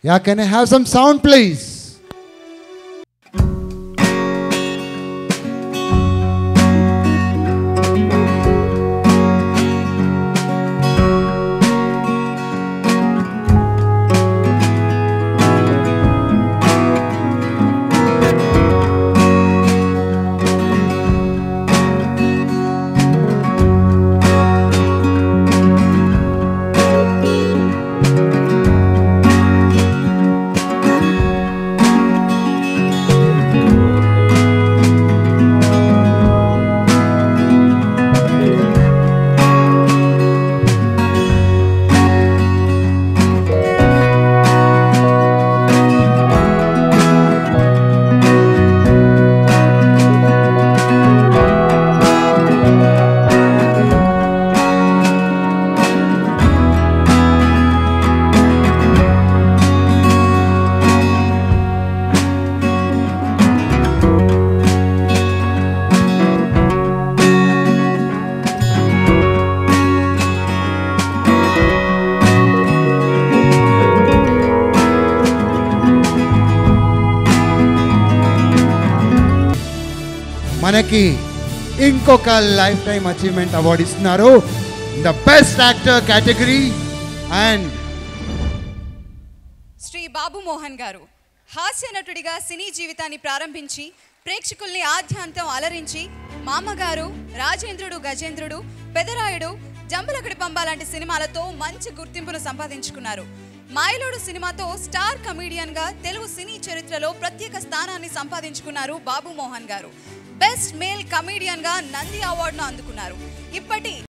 Yeah, can I have some sound, please? మనకి ఇంకొక lifetime achievement award ఇస్తున్నారు the best actor category and Shri Babu Mohan గారు హాస్య నటుడిగా సినీ జీవితాన్ని ప్రారంభించి ప్రేక్షకుల్ని ఆద్యాంతం అలరించి మామగారు రాజేంద్రుడు గజేంద్రుడు పెదరాయుడు జంబలకడి పంబ లాంటి సినిమాలతో మంచి గుర్తింపును సంపాదించుకున్నారు మాయలోడు సినిమాతో స్టార్ కమీడియన్ గా తెలుగు సినీ చరిత్రలో ప్రత్యేక స్థానాన్ని సంపాదించుకున్నారు బాబు మోహన్ గారు బెస్ట్ మేల్ కమీడియన్ గా నంది అవార్డును అందుకున్నారు ఇప్పటి